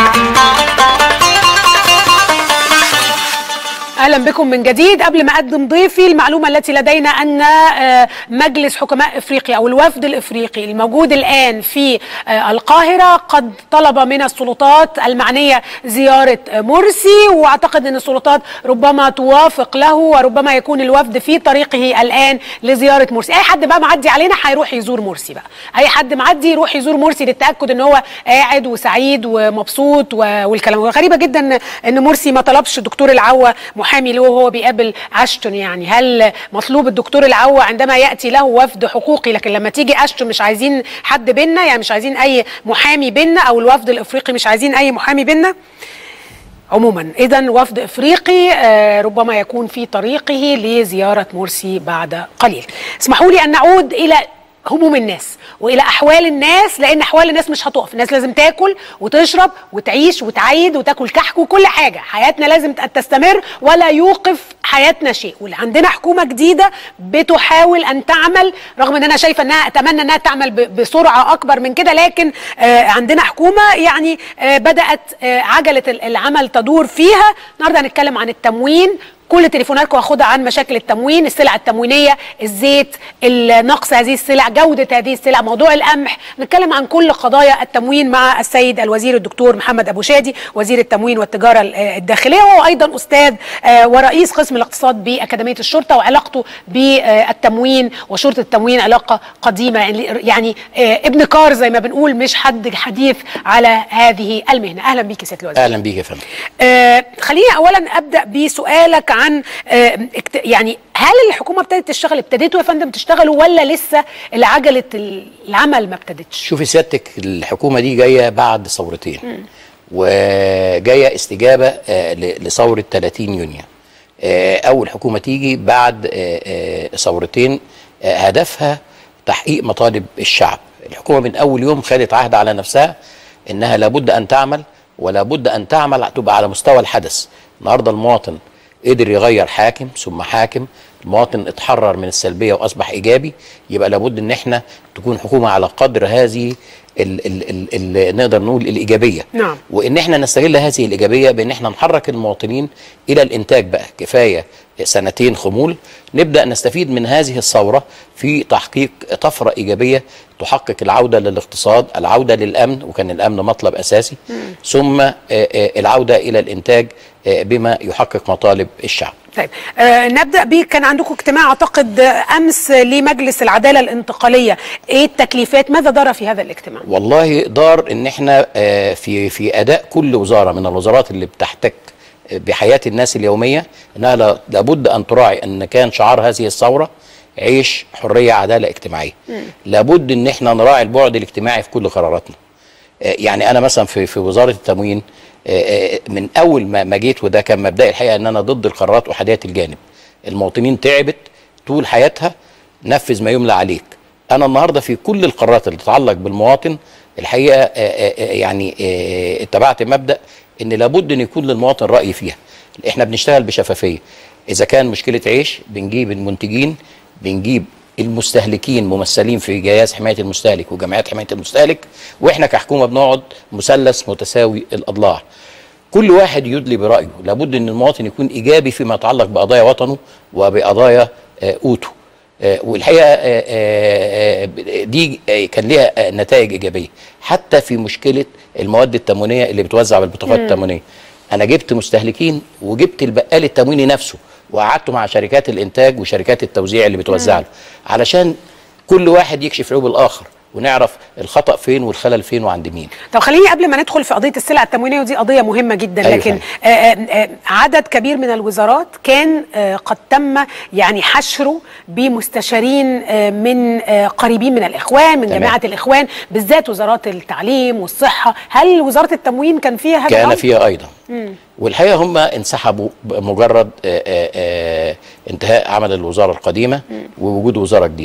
اهلا بكم من جديد قبل ما اقدم ضيفي المعلومه التي لدينا ان آه، مجلس حكماء افريقيا او الوفد الافريقي الموجود الان في آه، القاهره قد طلب من السلطات المعنيه زياره آه، مرسي واعتقد ان السلطات ربما توافق له وربما يكون الوفد في طريقه الان لزياره مرسي اي حد بقى معدي علينا هيروح يزور مرسي بقى اي حد معدي يروح يزور مرسي للتاكد ان هو قاعد وسعيد ومبسوط و- والكلام غريبه جدا ان مرسي ما طلبش الدكتور العوا محامي له وهو بيقابل اشتون يعني هل مطلوب الدكتور العوا عندما ياتي له وفد حقوقي لكن لما تيجي اشتون مش عايزين حد بينا يعني مش عايزين اي محامي بينا او الوفد الافريقي مش عايزين اي محامي بينا عموما اذا وفد افريقي آه، ربما يكون في طريقه لزياره مرسي بعد قليل اسمحوا لي ان نعود الى هموم الناس والى احوال الناس لان احوال الناس مش هتقف الناس لازم تاكل وتشرب وتعيش وتعيد وتاكل كحك وكل حاجه حياتنا لازم تستمر ولا يوقف حياتنا شيء وعندنا حكومه جديده بتحاول ان تعمل رغم ان انا شايفه انها اتمنى انها تعمل ب- بسرعه اكبر من كده لكن آه، عندنا حكومه يعني آه، بدات آه، عجله ال- العمل تدور فيها النهارده هنتكلم عن التموين كل تليفوناتكم هاخدها عن مشاكل التموين السلع التموينيه الزيت نقص هذه السلع جوده هذه السلع موضوع القمح نتكلم عن كل قضايا التموين مع السيد الوزير الدكتور محمد ابو شادي وزير التموين والتجاره ال- الداخليه وهو ايضا استاذ آه، ورئيس قسم الاقتصاد باكاديميه الشرطه وعلاقته بالتموين وشرطه التموين علاقه قديمه يعني- يعني آه، ابن كار زي ما بنقول مش حد حديث على هذه المهنه اهلا بيك يا سياده الوزير اهلا بيك يا فندم آه خليني اولا ابدا بسؤالك عن آه اكت- يعني هل الحكومه ابتدت تشتغل ابتديتوا يا فندم تشتغلوا ولا لسه عجله العمل ما ابتدتش شوفي سيادتك الحكومه دي جايه بعد ثورتين وجايه استجابه آه، ل- لثوره 30 يونيو آه، اول حكومه تيجي بعد آه، آه، ثورتين آه، هدفها تحقيق مطالب الشعب الحكومه من اول يوم خدت عهد على نفسها انها لابد ان تعمل ولا بد ان تعمل تبقى على مستوى الحدث النهارده المواطن قدر يغير حاكم ثم حاكم المواطن اتحرر من السلبيه واصبح ايجابي يبقى لابد ان احنا تكون حكومه على قدر هذه ال ال ال ال نقدر نقول الايجابيه نعم. وان احنا نستغل هذه الايجابيه بان احنا نحرك المواطنين الى الانتاج بقى كفايه سنتين خمول نبدا نستفيد من هذه الثوره في تحقيق طفره ايجابيه تحقق العوده للاقتصاد العوده للامن وكان الامن مطلب اساسي ثم آه، آه، العوده الى الانتاج آه، بما يحقق مطالب الشعب طيب آه نبدا بيه كان عندكم اجتماع اعتقد آه، امس لمجلس العداله الانتقاليه ايه التكليفات ماذا دار في هذا الاجتماع والله دار ان احنا آه، في في اداء كل وزاره من الوزارات اللي بتحتك بحياه الناس اليوميه انها لا- لابد ان تراعي ان كان شعار هذه الثوره عيش حريه عداله اجتماعيه لابد ان احنا نراعي البعد الاجتماعي في كل قراراتنا آه، يعني انا مثلا في في وزاره التموين آه، آه، من اول ما ما جيت وده كان مبدئي الحقيقه ان انا ضد القرارات احاديه الجانب المواطنين تعبت طول حياتها نفذ ما يملى عليك انا النهارده في كل القرارات اللي تتعلق بالمواطن الحقيقه آه، آه، آه، يعني آه، اتبعت مبدا ان لابد ان يكون للمواطن راي فيها احنا بنشتغل بشفافيه اذا كان مشكله عيش بنجيب المنتجين بنجيب المستهلكين ممثلين في جهاز حمايه المستهلك وجمعيات حمايه المستهلك واحنا كحكومه بنقعد مثلث متساوي الاضلاع كل واحد يدلي برايه لابد ان المواطن يكون ايجابي فيما يتعلق بقضايا وطنه وبقضايا آه، قوته آه، والحقيقه آه، آه، آه، دي آه، كان ليها آه، نتائج ايجابيه حتى في مشكله المواد التموينيه اللي بتوزع بالبطاقات التموينيه انا جبت مستهلكين وجبت البقال التمويني نفسه وقعدت مع شركات الانتاج وشركات التوزيع اللي بتوزع له علشان كل واحد يكشف عيوب الاخر ونعرف الخطا فين والخلل فين وعند مين طب خليني قبل ما ندخل في قضيه السلع التموينيه ودي قضيه مهمه جدا أيوة لكن فندم. آه آه آه عدد كبير من الوزارات كان آه قد تم يعني حشره بمستشارين آه من آه قريبين من الاخوان من تمام. جماعه الاخوان بالذات وزارات التعليم والصحه هل وزاره التموين كان فيها هذا كان الأمر؟ فيها ايضا والحقيقه هم انسحبوا بمجرد آه، آه، آه، انتهاء عمل الوزاره القديمه ووجود وزاره جديده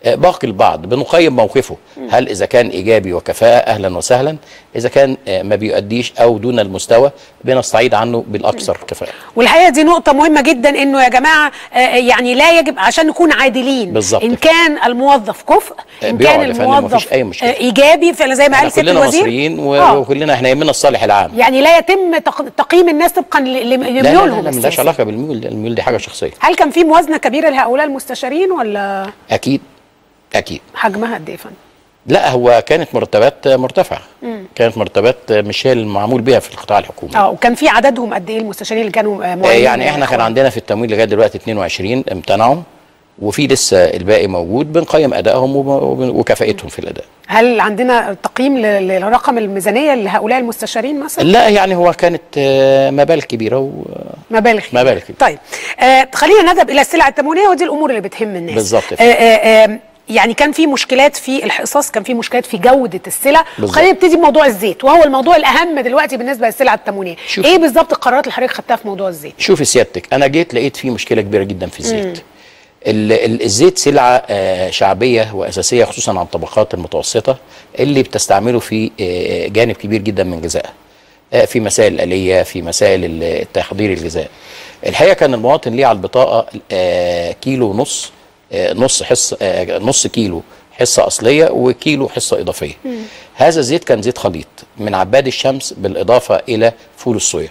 آه، باقي البعض بنقيم موقفه هل اذا كان ايجابي وكفاءه اهلا وسهلا اذا كان آه، ما بيؤديش او دون المستوى بنستعيد عنه بالاكثر كفاءه والحقيقه دي نقطه مهمه جدا انه يا جماعه آه، يعني لا يجب عشان نكون عادلين بالظبط ان كده. كان الموظف كفء آه، ان بيقعد كان يا فندم، الموظف مفيش أي مشكلة. آه، ايجابي فعلا زي ما احنا قال سياده كلنا الوزير مصريين و- آه. وكلنا احنا يهمنا الصالح العام يعني لا يتم تق- تقييم الناس طبقا ل- ل- لا لا لا, لميولهم لا ملهاش السياسية. علاقه بالميول الميول دي حاجه شخصيه هل كان في موازنه كبيره لهؤلاء المستشارين ولا اكيد اكيد حجمها قد ايه يا فندم؟ لا هو كانت مرتبات مرتفعه كانت مرتبات مش هي المعمول بها في القطاع الحكومي اه وكان في عددهم قد ايه المستشارين اللي كانوا آه، آه، معينين يعني احنا كان عندنا في التمويل لغايه دلوقتي 22 امتنعوا وفي لسه الباقي موجود بنقيم ادائهم وب- وب- وكفاءتهم في الاداء هل عندنا تقييم ل- لرقم الميزانيه لهؤلاء المستشارين مثلا؟ لا يعني هو كانت آه، مبالغ كبيره و... مبالغ مبالغ كبيرة. طيب آه خلينا نذهب الى السلع التموينيه ودي الامور اللي بتهم الناس بالظبط. آه آه آه يعني كان في مشكلات في الحصص كان في مشكلات في جوده السلع بالظبط. خلينا نبتدي بموضوع الزيت وهو الموضوع الاهم دلوقتي بالنسبه للسلع التموينيه شوف. ايه بالظبط القرارات اللي حضرتك خدتها في موضوع الزيت شوفي سيادتك انا جيت لقيت في مشكله كبيره جدا في الزيت ال- ال- الزيت سلعه آه، شعبيه واساسيه خصوصا عن الطبقات المتوسطه اللي بتستعمله في آه، جانب كبير جدا من غذائها آه، في مسائل الآلية في مسائل ال- تحضير الغذاء الحقيقه كان المواطن ليه على البطاقه آه، كيلو ونص آه، نص حصه آه، نص كيلو حصه اصليه وكيلو حصه اضافيه هذا الزيت كان زيت خليط من عباد الشمس بالاضافه الى فول الصويا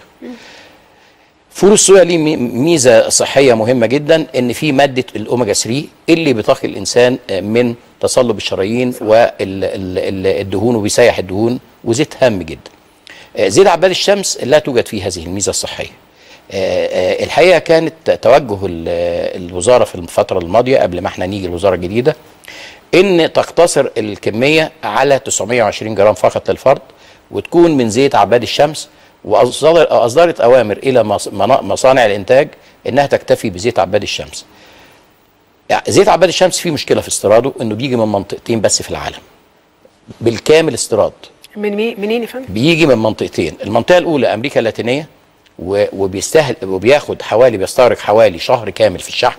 فول الصويا ليه مي- ميزه صحيه مهمه جدا ان في ماده الاوميجا 3 اللي بتقي الانسان من تصلب الشرايين والدهون وبيسيح الدهون وزيت هام جدا. آه، زيت عباد الشمس لا توجد فيه هذه الميزه الصحيه. آه، آه، الحقيقه كانت توجه ال- الوزاره في الفتره الماضيه قبل ما احنا نيجي الوزاره الجديده ان تقتصر الكميه على 920 جرام فقط للفرد وتكون من زيت عباد الشمس واصدرت اصدرت اوامر الى مص- منا- مصانع الانتاج انها تكتفي بزيت عباد الشمس. يعني زيت عباد الشمس فيه مشكله في استيراده انه بيجي من منطقتين بس في العالم. بالكامل استيراد من مي... منين يا فندم؟ بيجي من منطقتين المنطقه الاولى امريكا اللاتينيه و- وبيستهل وبياخد حوالي بيستغرق حوالي شهر كامل في الشحن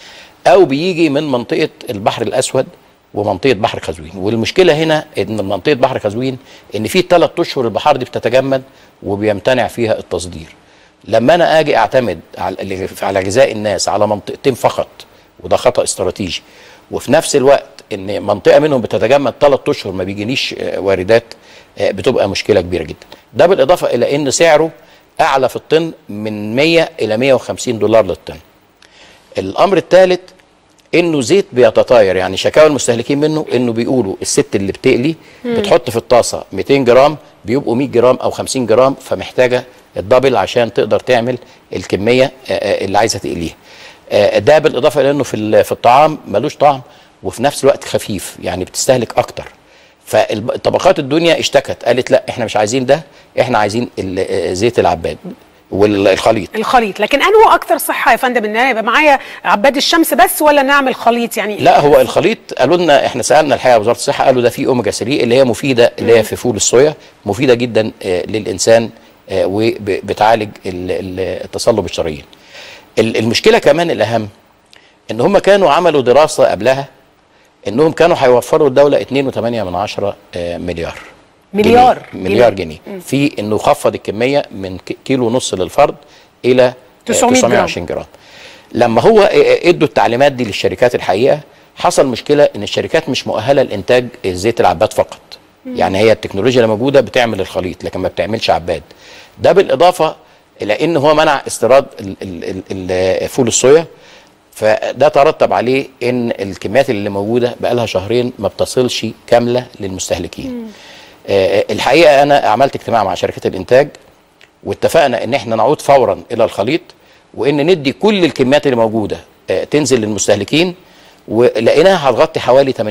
او بيجي من منطقه البحر الاسود ومنطقه بحر قزوين والمشكله هنا ان منطقه بحر قزوين ان في ثلاث اشهر البحار دي بتتجمد وبيمتنع فيها التصدير لما انا اجي اعتمد على على غذاء الناس على منطقتين فقط وده خطا استراتيجي وفي نفس الوقت ان منطقه منهم بتتجمد ثلاث اشهر ما بيجينيش آه، واردات آه، بتبقى مشكله كبيره جدا ده بالاضافه الى ان سعره اعلى في الطن من 100 الى 150 دولار للطن الامر الثالث انه زيت بيتطاير يعني شكاوى المستهلكين منه انه بيقولوا الست اللي بتقلي بتحط في الطاسه 200 جرام بيبقوا 100 جرام او 50 جرام فمحتاجه الدبل عشان تقدر تعمل الكميه آه، آه، اللي عايزه تقليها آه، ده بالاضافه الى انه في ال- في الطعام ملوش طعم وفي نفس الوقت خفيف يعني بتستهلك اكتر فالطبقات الدنيا اشتكت قالت لا احنا مش عايزين ده احنا عايزين ال- آه، زيت العباد والخليط الخليط لكن انه اكتر صحه يا فندم ان انا يبقى معايا عباد الشمس بس ولا نعمل خليط يعني لا هو الخليط قالوا لنا احنا سالنا الحقيقه وزاره الصحه قالوا ده فيه اوميجا 3 اللي هي مفيده اللي هي في فول الصويا مفيده جدا آه، للانسان آه، وبتعالج ال- ال- التصلب الشرايين. ال- المشكله كمان الاهم ان هم كانوا عملوا دراسه قبلها انهم كانوا هيوفروا الدوله 2.8 من عشرة آه، مليار مليار جنيه. مليار جنيه في انه خفض الكميه من ك- كيلو ونص للفرد الى آه، 900 جرام. 920 جرام لما هو آه، آه، ادوا التعليمات دي للشركات الحقيقه حصل مشكله ان الشركات مش مؤهله لانتاج زيت العباد فقط يعني هي التكنولوجيا اللي موجوده بتعمل الخليط لكن ما بتعملش عباد ده بالاضافه الى ان هو منع استيراد ال- ال- ال- ال- فول الصويا فده ترتب عليه ان الكميات اللي موجوده بقى لها شهرين ما بتصلش كامله للمستهلكين آه، الحقيقه انا عملت اجتماع مع شركات الانتاج واتفقنا ان احنا نعود فورا الى الخليط وان ندي كل الكميات اللي موجوده آه، تنزل للمستهلكين ولقيناها هتغطي حوالي 80%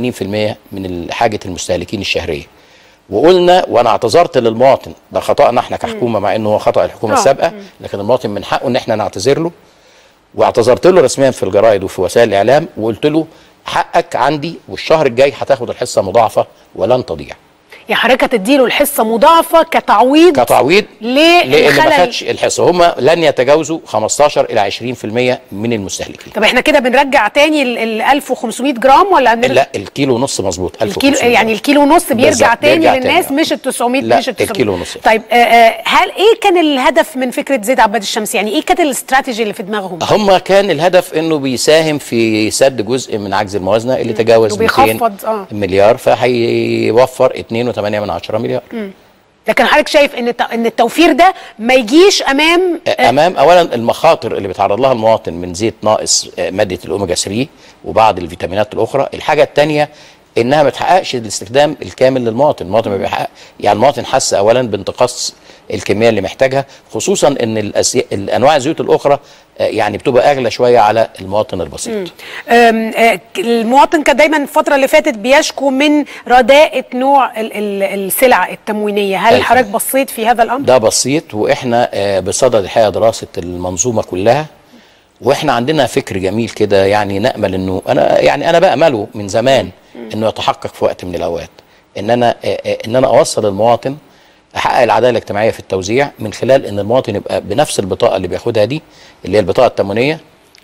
من حاجه المستهلكين الشهريه وقلنا وانا اعتذرت للمواطن ده خطأنا احنا كحكومه مع انه هو خطأ الحكومه آه. السابقه لكن المواطن من حقه ان احنا نعتذر له واعتذرت له رسميا في الجرايد وفي وسائل الاعلام وقلت له حقك عندي والشهر الجاي هتاخد الحصه مضاعفه ولن تضيع يعني حضرتك هتديله الحصه مضاعفه كتعويض كتعويض لان ما للخلل خدش الحصه هم لن يتجاوزوا 15 الى 20% من المستهلكين طب احنا كده بنرجع تاني ال ال 1500 جرام ولا هنرجع- لا الكيلو ونص مظبوط الكيلو 1500 يعني الكيلو ونص بيرجع بالظبط، تاني بيرجع للناس تاني. مش ال 900 لا، مش ال 900 الكيلو ونص. طيب آه، آه، هل ايه كان الهدف من فكره زيت عباد الشمس يعني ايه كانت الاستراتيجي اللي في دماغهم هم كان الهدف انه بيساهم في سد جزء من عجز الموازنه اللي تجاوز وبيخفض، 200 آه. مليار فهيوفر 2.8 من عشرة مليار لكن حضرتك شايف ان الت- ان التوفير ده ما يجيش امام امام اولا المخاطر اللي بيتعرض لها المواطن من زيت ناقص آه، ماده الاوميجا 3 وبعض الفيتامينات الاخرى الحاجه الثانيه انها ما تحققش الاستخدام الكامل للمواطن المواطن ما بيحقق يعني المواطن حس اولا بانتقاص الكميه اللي محتاجها خصوصا ان الأسي... الانواع الزيوت الاخرى آه، يعني بتبقى اغلى شويه على المواطن البسيط أم، آه، المواطن كان دايما الفتره اللي فاتت بيشكو من رداءه نوع ال- ال- السلع التموينيه هل أيوة. حضرتك بصيت في هذا الامر ده بسيط واحنا آه، بصدد الحقيقه دراسه المنظومه كلها واحنا عندنا فكر جميل كده يعني نامل انه انا يعني انا بامله من زمان انه يتحقق في وقت من الاوقات ان انا آه، آه، ان انا اوصل المواطن احقق العداله الاجتماعيه في التوزيع من خلال ان المواطن يبقى بنفس البطاقه اللي بياخدها دي اللي هي البطاقه التموينيه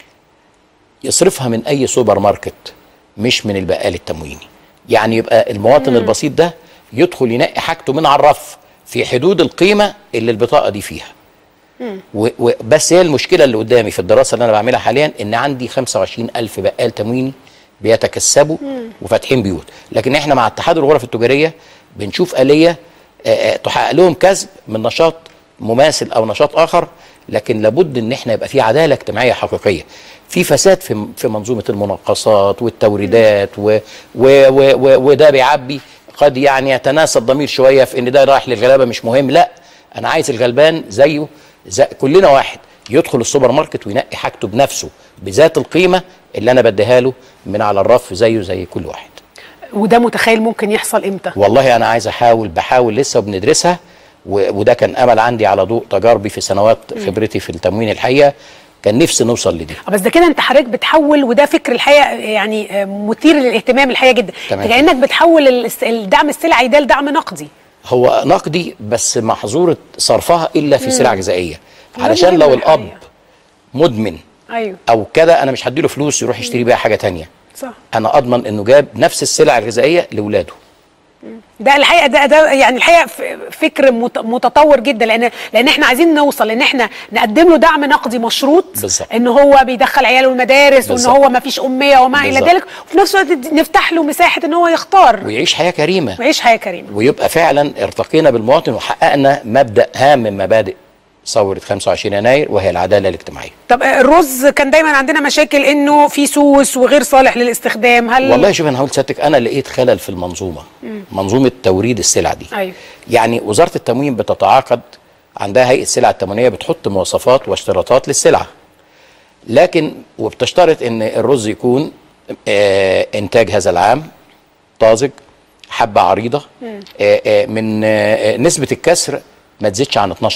يصرفها من اي سوبر ماركت مش من البقال التمويني يعني يبقى المواطن البسيط ده يدخل ينقي حاجته من على الرف في حدود القيمه اللي البطاقه دي فيها و- و- بس هي المشكله اللي قدامي في الدراسه اللي انا بعملها حاليا ان عندي 25 الف بقال تمويني بيتكسبوا وفاتحين بيوت لكن احنا مع اتحاد الغرف التجاريه بنشوف اليه آه، آه، تحقق لهم كسب من نشاط مماثل او نشاط اخر لكن لابد ان احنا يبقى في عداله اجتماعيه حقيقيه في فساد في في منظومه المناقصات والتوريدات و و و و وده بيعبي قد يعني يتناسى الضمير شويه في ان ده رايح للغلابه مش مهم لا انا عايز الغلبان زيه زي كلنا واحد يدخل السوبر ماركت وينقي حاجته بنفسه بذات القيمه اللي انا بديها له من على الرف زيه زي كل واحد وده متخيل ممكن يحصل امتى والله انا عايز احاول بحاول لسه وبندرسها و- وده كان امل عندي على ضوء تجاربي في سنوات خبرتي في التموين الحقيقه كان نفسي نوصل لدي آه، بس ده كده انت حضرتك بتحول وده فكر الحقيقه يعني آه، مثير للاهتمام الحقيقه جدا تمام. انت كانك بتحول الاس- الدعم السلعي ده لدعم نقدي هو نقدي بس محظور صرفها الا في سلع غذائيه ده علشان مهم لو الاب الحقيقة. مدمن ايوه او كده انا مش هديله فلوس يروح يشتري بيها حاجه تانية صح انا اضمن انه جاب نفس السلع الغذائيه لاولاده ده الحقيقه ده ده يعني الحقيقه ف- فكر مت- متطور جدا لان لان احنا عايزين نوصل ان احنا نقدم له دعم نقدي مشروط بالظبط. ان هو بيدخل عياله المدارس وان بالظبط. هو ما فيش اميه وما الى بالظبط. ذلك وفي نفس الوقت نفتح له مساحه ان هو يختار ويعيش حياه كريمه ويعيش حياه كريمه ويبقى فعلا ارتقينا بالمواطن وحققنا مبدا هام من مبادئ ثوره 25 يناير وهي العداله الاجتماعيه طب آه، الرز كان دايما عندنا مشاكل انه في سوس وغير صالح للاستخدام هل والله شوف انا هقول لسيادتك انا لقيت خلل في المنظومه منظومه توريد السلع دي ايوه يعني وزاره التموين بتتعاقد عندها هيئه السلع التموينيه بتحط مواصفات واشتراطات للسلعه لكن وبتشترط ان الرز يكون آه انتاج هذا العام طازج حبه عريضه آه آه من آه نسبه الكسر ما تزيدش عن 12%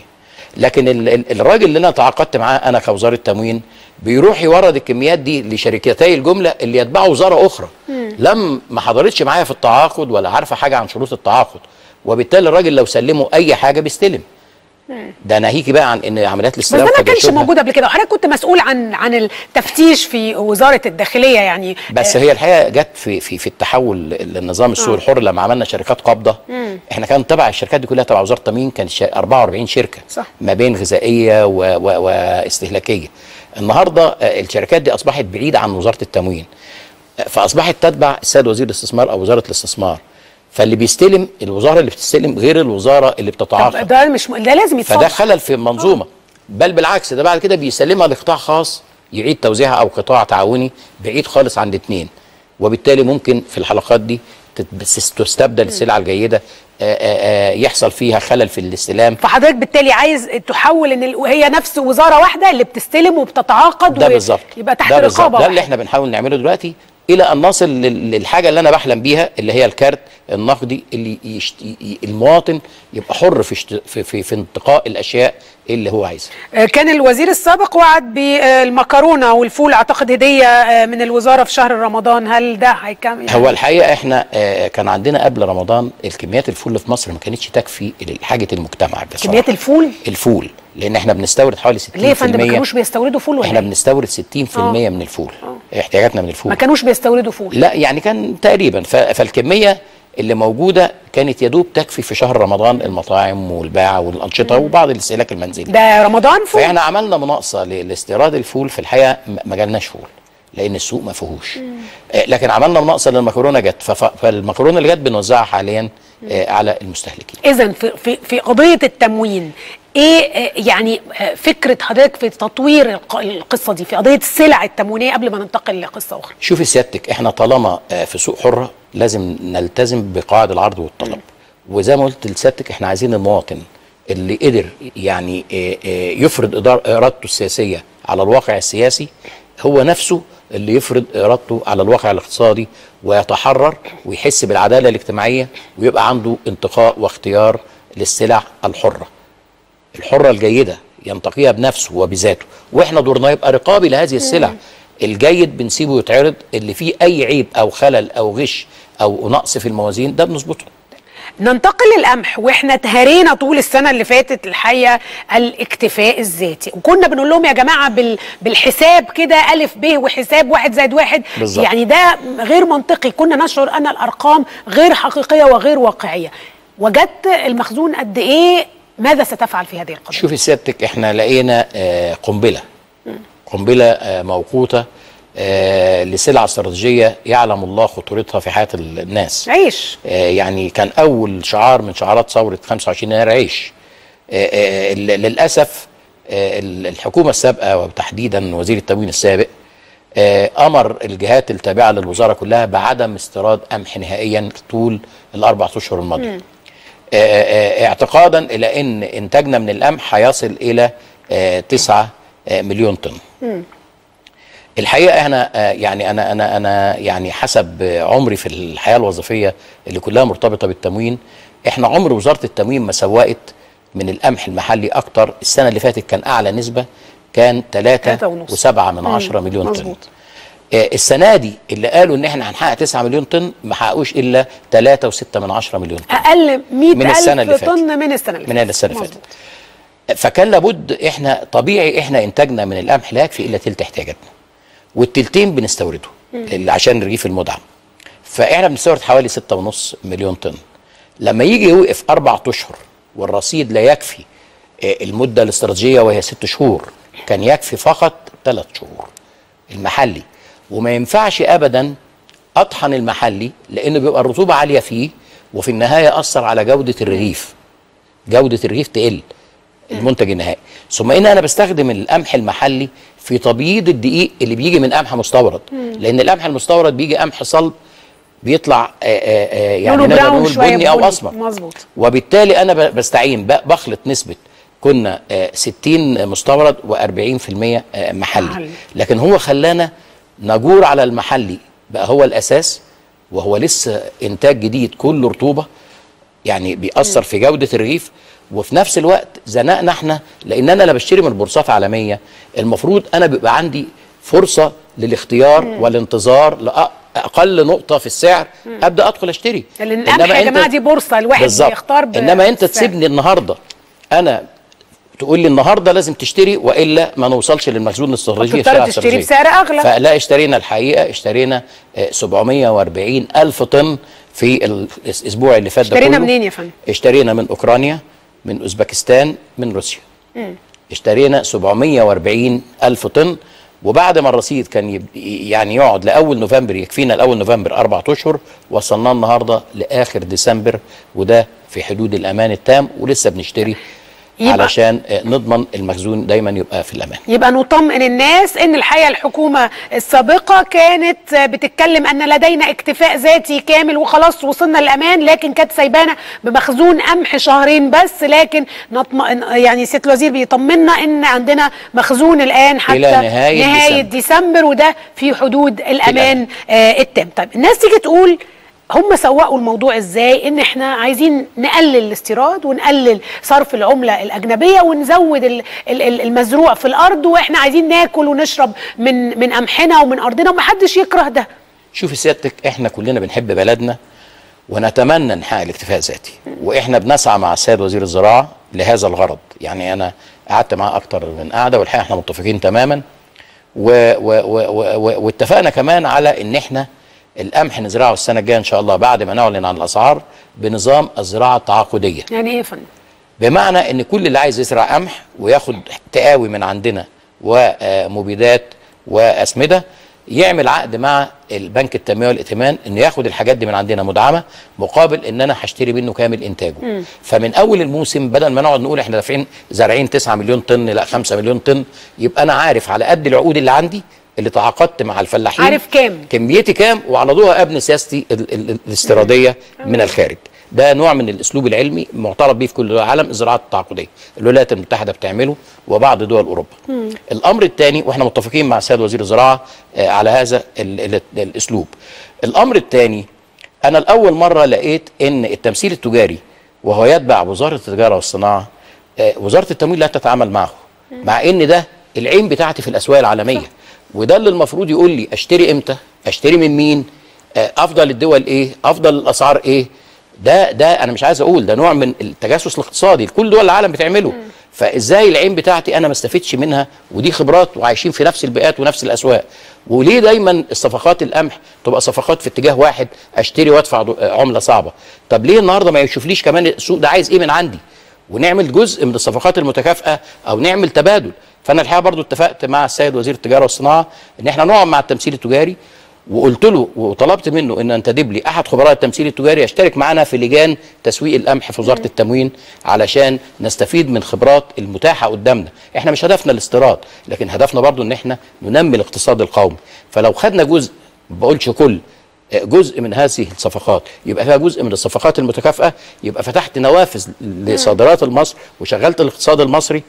لكن ال- ال- الراجل اللي انا تعاقدت معاه انا كوزاره تموين بيروح يورد الكميات دي لشركتي الجمله اللي يتبعوا وزاره اخرى لم ما حضرتش معايا في التعاقد ولا عارفه حاجه عن شروط التعاقد وبالتالي الراجل لو سلمه اي حاجه بيستلم ده ناهيكي بقى عن ان عمليات بس الاستلام ده ما قد كانش يشوبها. موجود قبل كده وحضرتك كنت مسؤول عن عن التفتيش في وزاره الداخليه يعني بس آه، هي الحقيقه جت في في في التحول للنظام السوق الحر لما عملنا شركات قابضه احنا كان تبع الشركات دي كلها تبع وزاره التموين كان شا- 44 شركه صح. ما بين غذائيه و و واستهلاكيه النهارده آه، الشركات دي اصبحت بعيده عن وزاره التموين آه، فاصبحت تتبع السيد وزير الاستثمار او وزاره الاستثمار فاللي بيستلم الوزاره اللي بتستلم غير الوزاره اللي طب بتتعاقد ده مش م... ده لازم فده يتصلح خلل في المنظومه بل بالعكس ده بعد كده بيسلمها لقطاع خاص يعيد توزيعها او قطاع تعاوني بعيد خالص عن الاثنين وبالتالي ممكن في الحلقات دي تت- بس- تستبدل السلعه الجيده آآ آآ يحصل فيها خلل في الاستلام فحضرتك بالتالي عايز تحول ان ال- هي نفس وزاره واحده اللي بتستلم وبتتعاقد ده بالظبط يبقى تحت ده بالظبط رقابه ده اللي واحدة. احنا بنحاول نعمله دلوقتي الى ان نصل لل- للحاجه اللي انا بحلم بيها اللي هي الكارت النقدي اللي يشت... ي- المواطن يبقى حر في, اشت... في في في انتقاء الاشياء اللي هو عايزها آه، كان الوزير السابق وعد بالمكرونه والفول اعتقد هديه آه، من الوزاره في شهر رمضان هل ده هيكمل هو الحقيقه احنا آه، كان عندنا قبل رمضان الكميات الفول اللي في مصر ما كانتش تكفي لحاجه المجتمع بصراحه كميات الفول الفول لان احنا بنستورد حوالي 60% ليه يا فندم ما كانوش بيستوردوا فول ولا احنا إيه؟ بنستورد 60% من الفول احتياجاتنا من الفول ما كانوش بيستوردوا فول لا يعني كان تقريبا ف- فالكميه اللي موجوده كانت يدوب تكفي في شهر رمضان المطاعم والباعه والانشطه وبعض الاستهلاك المنزلي ده رمضان فول فاحنا عملنا مناقصه ل- لاستيراد الفول في الحقيقه م- ما جالناش فول لان السوق ما فيهوش آه، لكن عملنا مناقصه للمكرونه جت فف- فالمكرونه اللي جت بنوزعها حاليا آه، على المستهلكين اذا في في في قضيه التموين ايه آه، يعني آه، فكره حضرتك في تطوير الق- القصه دي في قضيه السلع التموينيه قبل ما ننتقل لقصه اخرى شوفي سيادتك احنا طالما آه، في سوق حره لازم نلتزم بقواعد العرض والطلب وزي ما قلت لسيادتك احنا عايزين المواطن اللي قدر يعني آه، آه، يفرض إدار- ارادته السياسيه على الواقع السياسي هو نفسه اللي يفرض ارادته على الواقع الاقتصادي ويتحرر ويحس بالعداله الاجتماعيه ويبقى عنده انتقاء واختيار للسلع الحره الحرة الجيدة ينتقيها بنفسه وبذاته واحنا دورنا يبقى رقابي لهذه السلع الجيد بنسيبه يتعرض اللي فيه اي عيب او خلل او غش او نقص في الموازين ده بنظبطه ننتقل للقمح واحنا اتهرينا طول السنه اللي فاتت الحقيقه الاكتفاء الذاتي وكنا بنقول لهم يا جماعه بال بالحساب كده الف ب وحساب واحد زائد واحد بالظبط. يعني ده غير منطقي كنا نشعر ان الارقام غير حقيقيه وغير واقعيه وجدت المخزون قد ايه ماذا ستفعل في هذه القضيه شوفي سيادتك احنا لقينا آه، قنبلة قنبلة آه، موقوتة آه، لسلعة استراتيجية يعلم الله خطورتها في حياة ال- الناس عيش آه، يعني كان اول شعار من شعارات ثوره 25 يناير عيش آه، آه، ال- للاسف آه، ال- الحكومه السابقه وتحديدا وزير التموين السابق آه، امر الجهات التابعه للوزاره كلها بعدم استيراد قمح نهائيا طول الاربع اشهر الماضيه آه، آه، اعتقادا الى ان انتاجنا من القمح هيصل الى 9 مليون طن الحقيقه احنا آه، يعني انا انا انا يعني حسب آه، عمري في الحياه الوظيفيه اللي كلها مرتبطه بالتموين احنا عمر وزاره التموين ما سوقت من القمح المحلي اكتر السنه اللي فاتت كان اعلى نسبه كان 3 تلاتة ونص. وسبعة من عشرة مليون طن مظبوط. آه، السنه دي اللي قالوا ان احنا هنحقق 9 مليون طن ما حققوش الا 3 و6 من عشرة مليون طن اقل 100 من السنة اللي الف فاتت. طن من السنه اللي من فاتت. السنه اللي مظبوط. فاتت فكان لابد احنا طبيعي احنا انتاجنا من القمح لا يكفي الا تلت احتياجاتنا والتلتين بنستورده اللي عشان رغيف المدعم فاحنا بنستورد حوالي 6.5 مليون طن لما يجي يوقف اربع اشهر والرصيد لا يكفي آه، المده الاستراتيجيه وهي ست شهور كان يكفي فقط ثلاث شهور المحلي وما ينفعش ابدا اطحن المحلي لانه بيبقى الرطوبه عاليه فيه وفي النهايه اثر على جوده الرغيف جوده الرغيف تقل المنتج النهائي ثم ان انا بستخدم القمح المحلي في تبييض الدقيق اللي بيجي من قمح مستورد لان القمح المستورد بيجي قمح صلب بيطلع آآ آآ يعني لونه نقدر براون نقول شوية بني او بني. اسمر مظبوط. وبالتالي انا ب- بستعين ب- بخلط نسبه كنا آه، 60 مستورد و40% محلي محلي. لكن هو خلانا نجور على المحلي بقى هو الاساس وهو لسه انتاج جديد كله رطوبه يعني بيأثر في جودة الرغيف وفي نفس الوقت زنقنا احنا لان انا لا بشتري من بورصات عالميه المفروض انا بيبقى عندي فرصه للاختيار والانتظار لاقل نقطه في السعر ابدا ادخل اشتري لان القمح يا أنت- جماعه دي بورصه الواحد بالظبط. بيختار ب- انما انت بالسعر. تسيبني النهارده انا تقول لي النهارده لازم تشتري والا ما نوصلش للمخزون الاستراتيجي وتضطر السلع تشتري الاستراتيجية. بسعر أغلى. فلا اشترينا الحقيقه اشترينا آه، 740 الف طن في الاسبوع اللي فات ده اشترينا كله. منين يا فندم؟ اشترينا من اوكرانيا من اوزبكستان من روسيا اشترينا 740 الف طن وبعد ما الرصيد كان يب... يعني يقعد لاول نوفمبر يكفينا لاول نوفمبر اربع اشهر وصلنا النهارده لاخر ديسمبر وده في حدود الامان التام ولسه بنشتري يبقى- علشان آه، نضمن المخزون دايما يبقى في الامان يبقى نطمئن الناس ان الحقيقه الحكومه السابقه كانت بتتكلم ان لدينا اكتفاء ذاتي كامل وخلاص وصلنا للامان لكن كانت سايبانا بمخزون قمح شهرين بس لكن نطمئن يعني سياده الوزير بيطمنا ان عندنا مخزون الان حتى إلى نهاية نهايه ديسمبر. ديسمبر وده في حدود الامان الأمان. آه التام طيب الناس تيجي تقول هم سوقوا الموضوع ازاي ان احنا عايزين نقلل الاستيراد ونقلل صرف العمله الاجنبيه ونزود ال- ال- ال- المزروع في الارض واحنا عايزين ناكل ونشرب من من قمحنا ومن ارضنا ومحدش يكره ده شوفي سيادتك احنا كلنا بنحب بلدنا ونتمنى نحقق الاكتفاء الذاتي واحنا بنسعى مع السيد وزير الزراعه لهذا الغرض يعني انا قعدت معاه اكتر من قعده والحقيقه احنا متفقين تماما و و و و و واتفقنا كمان على ان احنا القمح نزرعه السنه الجايه ان شاء الله بعد ما نعلن عن الاسعار بنظام الزراعه التعاقديه يعني ايه يا فندم بمعنى ان كل اللي عايز يزرع قمح وياخد تقاوي من عندنا ومبيدات واسمده يعمل عقد مع البنك التنميه والائتمان انه ياخد الحاجات دي من عندنا مدعمه مقابل ان انا هشتري منه كامل انتاجه فمن اول الموسم بدل ما نقعد نقول احنا دافعين زارعين 9 مليون طن لا 5 مليون طن يبقى انا عارف على قد العقود اللي عندي اللي تعاقدت مع الفلاحين عارف كام. كميتي كام وعلى ضوء ابني سياستي ال- ال- الاستيراديه من الخارج ده نوع من الاسلوب العلمي معترف به في كل العالم الزراعه التعاقديه الولايات المتحده بتعمله وبعض دول اوروبا الامر الثاني واحنا متفقين مع السيد وزير الزراعه آه، على هذا ال ال الاسلوب الامر الثاني انا لاول مره لقيت ان التمثيل التجاري وهو يتبع وزاره التجاره والصناعه آه، وزاره التمويل لا تتعامل معه مع ان ده العين بتاعتي في الاسواق العالميه وده اللي المفروض يقول لي اشتري امتى اشتري من مين آه، افضل الدول ايه افضل الاسعار ايه ده ده انا مش عايز اقول ده نوع من التجسس الاقتصادي كل دول العالم بتعمله فازاي العين بتاعتي انا ما استفدش منها ودي خبرات وعايشين في نفس البيئات ونفس الاسواق وليه دايما الصفقات القمح تبقى صفقات في اتجاه واحد اشتري وادفع دو- عمله صعبه طب ليه النهارده ما يشوفليش كمان السوق ده عايز ايه من عندي ونعمل جزء من الصفقات المتكافئه او نعمل تبادل فانا الحقيقه برضو اتفقت مع السيد وزير التجاره والصناعه ان احنا نقعد مع التمثيل التجاري وقلت له وطلبت منه ان ينتدب لي احد خبراء التمثيل التجاري يشترك معنا في لجان تسويق القمح في وزاره التموين علشان نستفيد من خبرات المتاحه قدامنا احنا مش هدفنا الاستيراد لكن هدفنا برضو ان احنا ننمي الاقتصاد القومي فلو خدنا جزء ما بقولش كل جزء من هذه الصفقات يبقى فيها جزء من الصفقات المتكافئه يبقى فتحت نوافذ لصادرات مصر وشغلت الاقتصاد المصري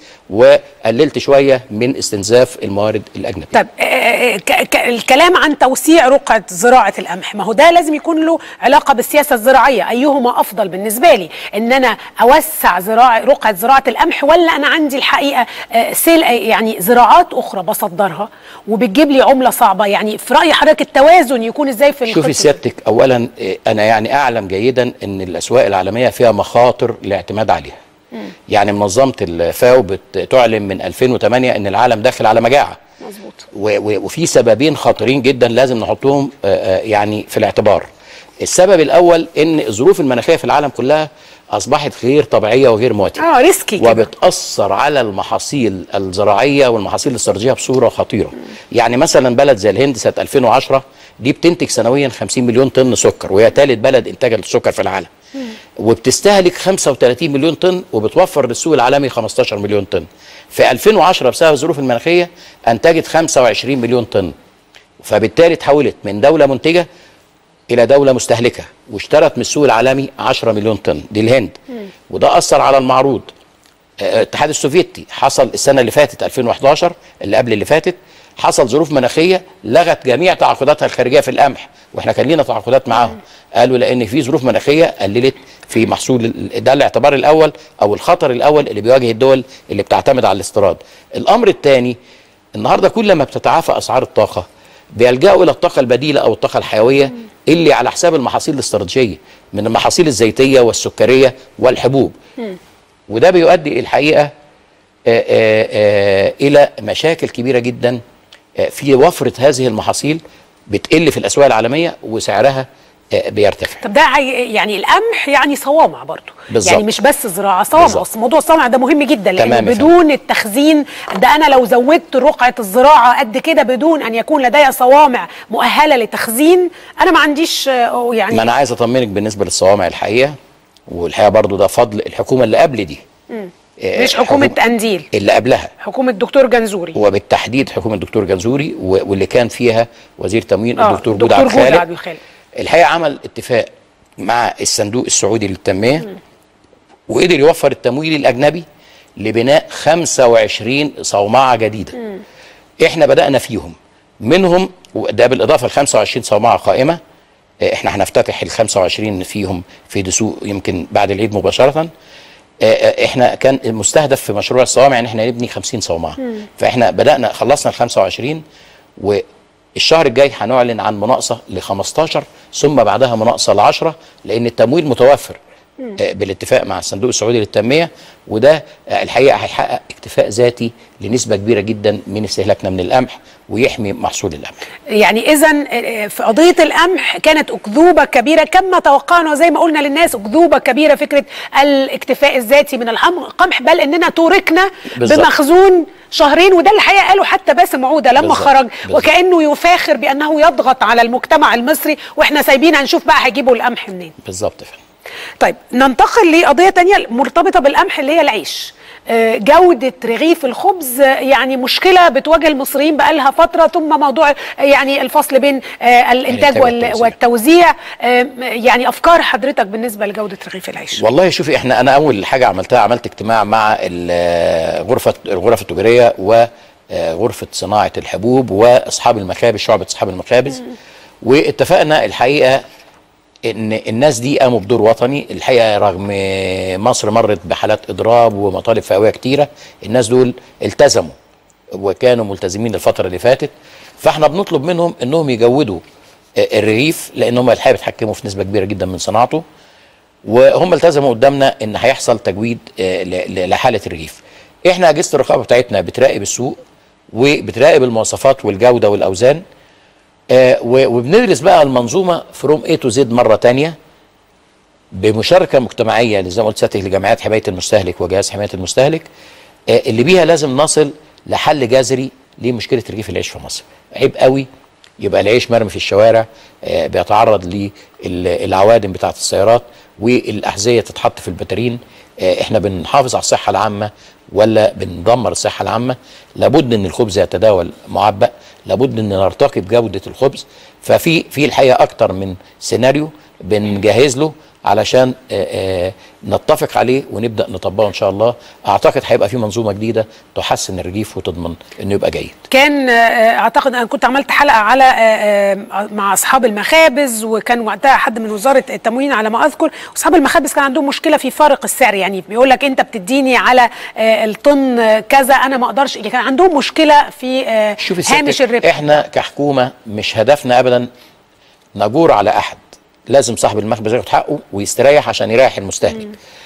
وقللت شويه من استنزاف الموارد الاجنبيه طب آه، آه، ك- ك- الكلام عن توسيع رقعة زراعة القمح ما هو ده لازم يكون له علاقة بالسياسة الزراعية أيهما أفضل بالنسبة لي إن أنا أوسع زراعة رقعة زراعة القمح ولا أنا عندي الحقيقة آه، سيل يعني زراعات أخرى بصدرها وبتجيب لي عملة صعبة يعني في رأي حضرتك التوازن يكون إزاي في شوفي الخطة دي؟ سيادتك اولا إيه، انا يعني اعلم جيدا ان الاسواق العالميه فيها مخاطر الاعتماد عليها يعني منظمه الفاو بتعلن من 2008 ان العالم داخل على مجاعه مظبوط و- و- وفي سببين خطيرين جدا لازم نحطهم آه، آه، يعني في الاعتبار السبب الاول ان الظروف المناخيه في العالم كلها اصبحت غير طبيعيه وغير مواتيه اه ريسكي كده وبتأثر على المحاصيل الزراعية والمحاصيل الاستراتيجية بصورة خطيرة يعني مثلا بلد زي الهند سنة 2010 دي بتنتج سنويا 50 مليون طن سكر وهي ثالث بلد إنتاجا للسكر في العالم وبتستهلك 35 مليون طن وبتوفر للسوق العالمي 15 مليون طن في 2010 بسبب الظروف المناخية أنتجت 25 مليون طن فبالتالي تحولت من دولة منتجة الى دوله مستهلكه واشترت من السوق العالمي 10 مليون طن دي الهند وده اثر على المعروض آه، الاتحاد السوفيتي حصل السنه اللي فاتت 2011 اللي قبل اللي فاتت حصل ظروف مناخيه لغت جميع تعاقداتها الخارجيه في القمح واحنا كان لينا تعاقدات معاهم قالوا لان في ظروف مناخيه قللت في محصول ال- ده الاعتبار الاول او الخطر الاول اللي بيواجه الدول اللي بتعتمد على الاستيراد الامر الثاني النهارده كل ما بتتعافى اسعار الطاقه بيلجأوا الى الطاقه البديله او الطاقه الحيويه اللي على حساب المحاصيل الاستراتيجيه من المحاصيل الزيتيه والسكريه والحبوب وده بيؤدي الحقيقه آه، آه، آه، الى مشاكل كبيره جدا آه، في وفره هذه المحاصيل بتقل في الاسواق العالميه وسعرها آه، بيرتفع طب ده عي- يعني القمح يعني صوامع برضو بالظبط. يعني مش بس زراعه صوامع بالظبط. أصل موضوع الصوامع ده مهم جدا لان تمام يا بدون التخزين ده انا لو زودت رقعه الزراعه قد كده بدون ان يكون لدي صوامع مؤهله لتخزين انا ما عنديش آه، يعني ما انا عايز اطمنك بالنسبه للصوامع الحقيقه والحقيقه برضو ده فضل الحكومه اللي قبل دي آه، مش حكومه حكومة- قنديل اللي قبلها حكومه دكتور جنزوري وبالتحديد حكومه الدكتور جنزوري و- واللي كان فيها وزير تموين آه، الدكتور جود دكتور عبد جود الخالق عبد الخالق. الحقيقه عمل اتفاق مع الصندوق السعودي للتنميه وقدر يوفر التمويل الاجنبي لبناء 25 صومعه جديده احنا بدانا فيهم منهم وده بالاضافه ل 25 صومعه قائمه آه، احنا هنفتتح ال 25 فيهم في دسوق يمكن بعد العيد مباشره آه، آه، احنا كان المستهدف في مشروع الصوامع ان احنا نبني 50 صومعه فاحنا بدانا خلصنا ال 25 والشهر الجاي هنعلن عن مناقصه ل 15 ثم بعدها مناقصه ل 10 لان التمويل متوفر آه، بالاتفاق مع الصندوق السعودي للتنميه وده آه، الحقيقه هيحقق اكتفاء ذاتي لنسبه كبيره جدا من استهلاكنا من القمح ويحمي محصول القمح. يعني اذا في قضيه القمح كانت اكذوبه كبيره كما توقعنا زي ما قلنا للناس اكذوبه كبيره فكره الاكتفاء الذاتي من الحم- القمح بل اننا تركنا بالظبط. بمخزون شهرين وده الحقيقه قاله حتى باسم عوده لما بالظبط. خرج بالظبط. وكانه يفاخر بانه يضغط على المجتمع المصري واحنا سايبين هنشوف بقى هيجيبوا القمح منين بالظبط يا فندم. طيب ننتقل لقضية تانية مرتبطة بالقمح اللي هي العيش آه، جودة رغيف الخبز آه، يعني مشكلة بتواجه المصريين بقالها فترة ثم موضوع آه، يعني الفصل بين آه، الإنتاج الإنتاج وال- والتوزيع. والتوزيع آه، يعني أفكار حضرتك بالنسبة لجودة رغيف العيش والله شوفي احنا انا اول حاجه عملتها عملت اجتماع مع ال- غرفه الغرف التجاريه وغرفه صناعه الحبوب واصحاب المخابز شعبه اصحاب المخابز واتفقنا الحقيقه ان الناس دي قاموا بدور وطني الحقيقه رغم مصر مرت بحالات اضراب ومطالب فئويه كتيره الناس دول التزموا وكانوا ملتزمين الفتره اللي فاتت فاحنا بنطلب منهم انهم يجودوا الرغيف لان هم الحقيقه بيتحكموا في نسبه كبيره جدا من صناعته وهم التزموا قدامنا ان هيحصل تجويد آه، ل- ل- لحاله الرغيف احنا اجهزه الرقابه بتاعتنا بتراقب السوق وبتراقب المواصفات والجوده والاوزان آه، و- وبندرس بقى المنظومه فروم اي تو زد مره تانية بمشاركه مجتمعيه اللي زي ما قلت سيادتك لجمعيات حمايه المستهلك وجهاز حمايه المستهلك آه، اللي بيها لازم نصل لحل جذري لمشكله رغيف العيش في مصر عيب قوي يبقى العيش مرمي في الشوارع آه، بيتعرض للعوادم بتاعه السيارات والاحذيه تتحط في البتارين آه، احنا بنحافظ على الصحه العامه ولا بندمر الصحه العامه لابد ان الخبز يتداول معبأ لابد ان نرتقي بجوده الخبز ففي في الحقيقه اكتر من سيناريو بنجهز له علشان آه، آه، نتفق عليه ونبدا نطبقه ان شاء الله اعتقد هيبقى في منظومه جديده تحسن الرغيف وتضمن انه يبقى جيد كان آه، اعتقد انا كنت عملت حلقه على آه، آه، مع اصحاب المخابز وكان وقتها حد من وزاره التموين على ما اذكر اصحاب المخابز كان عندهم مشكله في فارق السعر يعني بيقول لك انت بتديني على آه، الطن آه، كذا انا ما اقدرش يعني كان عندهم مشكله في آه، شوفي هامش سيادتك، الربح احنا كحكومه مش هدفنا ابدا نجور على احد لازم صاحب المخبز ياخد حقه ويستريح عشان يريح المستهلك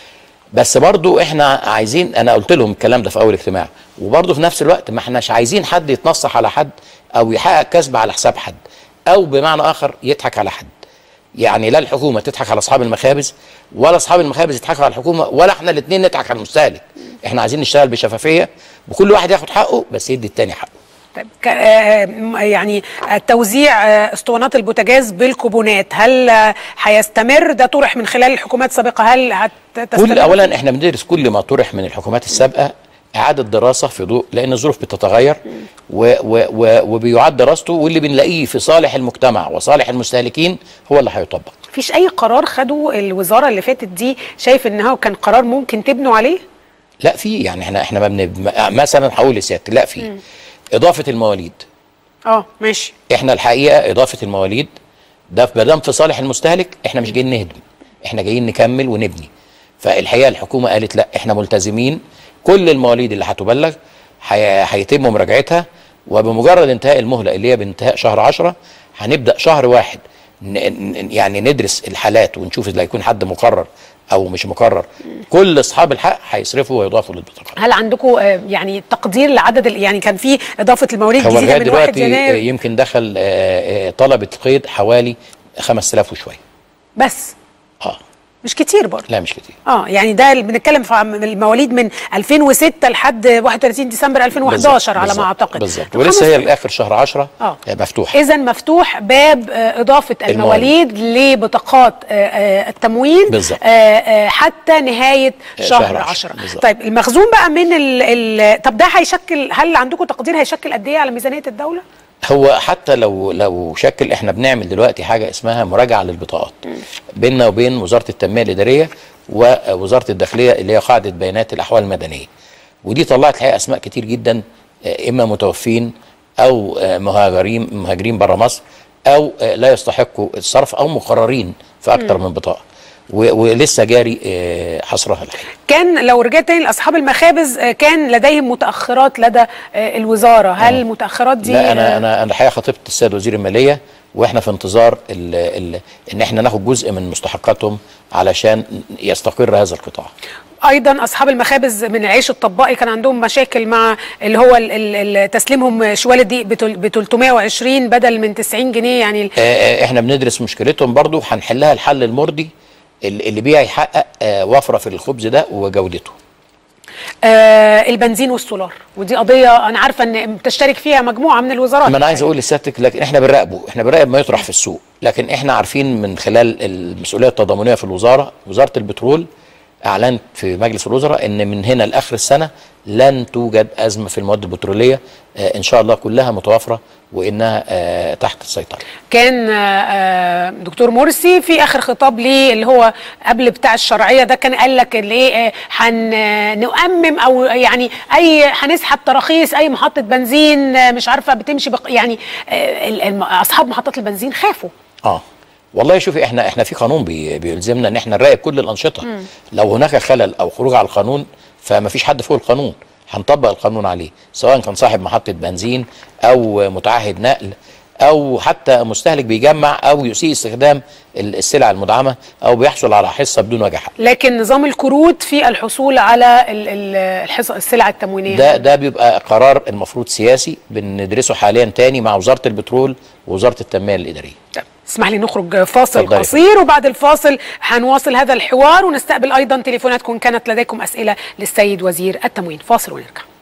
بس برضو احنا عايزين انا قلت لهم الكلام ده في اول اجتماع وبرضو في نفس الوقت ما احناش عايزين حد يتنصح على حد او يحقق كسب على حساب حد او بمعنى اخر يضحك على حد يعني لا الحكومه تضحك على اصحاب المخابز ولا اصحاب المخابز يضحكوا على الحكومه ولا احنا الاثنين نضحك على المستهلك احنا عايزين نشتغل بشفافيه وكل واحد ياخد حقه بس يدي التاني حقه طيب ك- آه، م- يعني توزيع آه، اسطوانات البوتاجاز بالكوبونات هل آه، هيستمر ده طرح من خلال الحكومات السابقه هل هتستمر كل اولا احنا بندرس كل ما طرح من الحكومات السابقه اعاده دراسه في ضوء لان الظروف بتتغير و و و وبيعاد دراسته واللي بنلاقيه في صالح المجتمع وصالح المستهلكين هو اللي هيطبق مفيش اي قرار خده الوزاره اللي فاتت دي شايف ان هو كان قرار ممكن تبنوا عليه لا في يعني احنا احنا ما بن مثلا هقول لسيادتك لا في اضافه المواليد اه ماشي احنا الحقيقه اضافه المواليد ده ما دام في صالح المستهلك احنا مش جايين نهدم احنا جايين نكمل ونبني فالحقيقه الحكومه قالت لا احنا ملتزمين كل المواليد اللي هتبلغ هي- هيتم مراجعتها وبمجرد انتهاء المهله اللي هي بانتهاء شهر 10 هنبدا شهر واحد ن- ن- يعني ندرس الحالات ونشوف اذا هيكون حد مقرر او مش مقرر كل اصحاب الحق هيصرفوا ويضافوا للبطاقه هل عندكم آه، يعني تقدير لعدد ال- يعني كان في اضافه المواليد هو جديده لغايه من 1 دلوقتي آه، يناير يمكن دخل آه، آه، طلبه قيد حوالي 5000 وشويه بس اه مش كتير برضه لا مش كتير اه يعني ده اللي بنتكلم في عم- المواليد من 2006 لحد 31 ديسمبر 2011 على ما اعتقد بالظبط طب ولسه خمس هي لاخر شهر 10 آه. مفتوحه اذا مفتوح باب آه، اضافه المواليد لبطاقات آه، آه، التموين بالظبط. آه، آه، حتى نهايه آه، شهر شهر 10 عشرة. بالظبط. طيب المخزون بقى من ال ال طب ده هيشكل هل عندكم تقدير هيشكل قد ايه على ميزانيه الدوله؟ هو حتى لو لو شكل احنا بنعمل دلوقتي حاجه اسمها مراجعه للبطاقات بيننا وبين وزاره التنميه الاداريه ووزاره الداخليه اللي هي قاعده بيانات الاحوال المدنيه ودي طلعت الحقيقه اسماء كتير جدا آه، اما متوفين او آه، مهاجرين مهاجرين بره مصر او آه، لا يستحقوا الصرف او مقررين في اكتر من بطاقه و- ولسه جاري آه، حصرها الحقيقه كان لو رجعت تاني لاصحاب المخابز آه، كان لديهم متاخرات لدى آه، الوزاره هل المتاخرات دي لا انا آه، انا انا الحقيقه خطبت السيد وزير الماليه واحنا في انتظار ال ال ان احنا ناخد جزء من مستحقاتهم علشان يستقر هذا القطاع ايضا اصحاب المخابز من العيش الطبائي كان عندهم مشاكل مع اللي هو ال- ال- ال- تسليمهم شوال الدقيق ب 320 بدل من 90 جنيه يعني ال- آه، آه، احنا بندرس مشكلتهم برضو هنحلها الحل المرضي ال- اللي بيه يحقق آه، وفره في الخبز ده وجودته آه البنزين والسولار ودي قضيه انا عارفه ان بتشترك فيها مجموعه من الوزارات ما انا عايز اقول لسيادتك لكن احنا بنراقبه احنا بنراقب ما يطرح في السوق لكن احنا عارفين من خلال المسؤوليه التضامنيه في الوزاره وزاره البترول اعلنت في مجلس الوزراء ان من هنا لاخر السنه لن توجد ازمه في المواد البتروليه آه، ان شاء الله كلها متوافره وانها آه، تحت السيطره كان آه، آه، دكتور مرسي في اخر خطاب ليه اللي هو قبل بتاع الشرعيه ده كان قال لك اللي ايه هنؤمم او يعني اي هنسحب تراخيص اي محطه بنزين آه، مش عارفه بتمشي بق يعني آه، ال- الم- اصحاب محطات البنزين خافوا اه والله شوفي احنا احنا في قانون بي بيلزمنا ان احنا نراقب كل الانشطه لو هناك خلل او خروج على القانون فما فيش حد فوق القانون هنطبق القانون عليه سواء كان صاحب محطه بنزين او متعهد نقل او حتى مستهلك بيجمع او يسيء استخدام ال- السلع المدعمه او بيحصل على حصه بدون وجه حق لكن نظام الكروت في الحصول على ال- ال- الحص- السلع التموينيه ده ده بيبقى قرار المفروض سياسي بندرسه حاليا تاني مع وزاره البترول ووزاره التنميه الاداريه طب، اسمح لي نخرج فاصل اتفضلي. قصير وبعد الفاصل هنواصل هذا الحوار ونستقبل ايضا تليفوناتكم كانت لديكم اسئله للسيد وزير التموين فاصل ونرجع